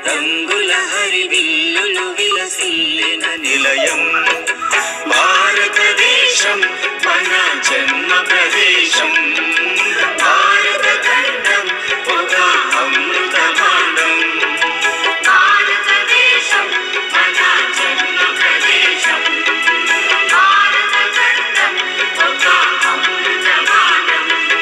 రంగుల హరివిల్లులు విలసిల్లిన నిలయం భారతదేశం మన జన్మ ప్రదేశం భారత ఖండం ఒక అమృత భాండం భారతదేశం మన జన్మ ప్రదేశం భారత ఖండం ఒక అమృత భాండం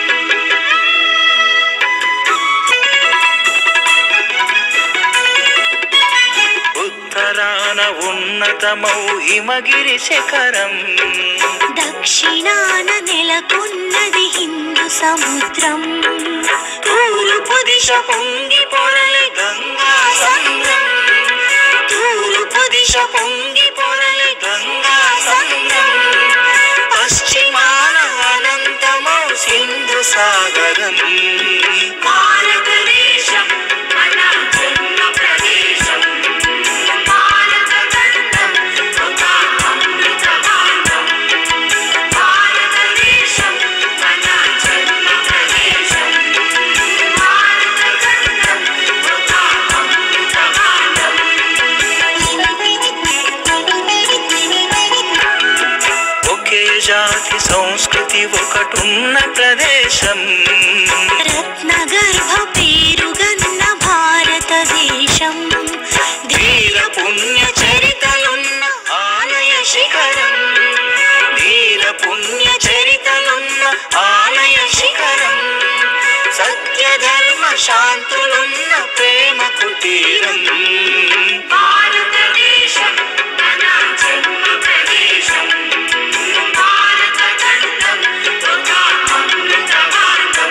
ఉత్తరాన ఉన్నతమౌ హిమగిరి శిఖరం దక్షిణాన నెలకొన్నది హిందూ సముద్రం తూర్పు దిశ పొంగి పొరలి గంగా సంద్రం తూర్పు దిశ పొంగి పొరలి గంగా సంద్రం పశ్చిమాన అనంతమౌ సింధు సాగరం భారతదేశం మన జన్మ ప్రదేశం భారత ఖండం ఒక అమృత భాండం భారతదేశం మన జన్మ ప్రదేశం భారత ఖండం ఒక అమృత భాండం ఒకే జాతి సంస్కృతి ఒకటున్న ప్రదేశం రత్నగర్భ పేరుగన్న భారతదేశం ధీర పుణ్య చరితలున్న ఆలయ శిఖరం ధీర పుణ్య చరితలున్న ఆలయ శిఖరం సత్య ధర్మ శాంతులున్న ప్రేమ కుటీరం భారతదేశం మన జన్మ ప్రదేశం భారత ఖండం ఒక అమృత భాండం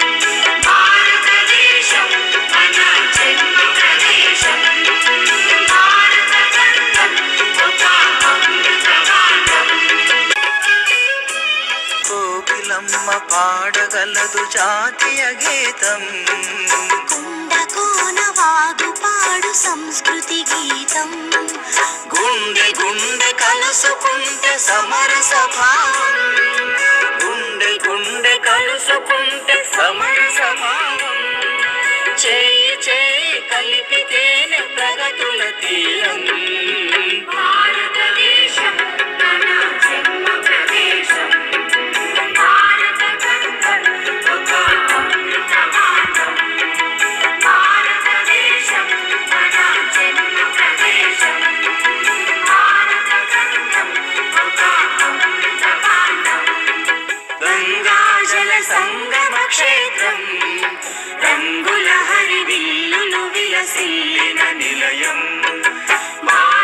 భారతదేశం మన జన్మ ప్రదేశం భారత ఖండం ఒక అమృత భాండం కోకిలమ్మ పాడగలదు జాతీయ గీతం కుండకోన వాగుపాడు సంస్కృతి గీతం గుండె గుండె కలుసుకుంటే సమరస భావం గుండె గుండె కలుసుకుంటే సమరస భావం చేయి చేయి కలిపితేనే ప్రగతుల తీరం భారతదేశం మన జన్మ ప్రదేశం భారత ఖండం ఒక అమృత భాండం భారతదేశం మన జన్మ ప్రదేశం భారత ఖండం ఒక అమృత భాండం గంగాజల సంగమ క్షేత్రం రంగుల హరివిల్లులు విలసిల్లిన నిలయం భారత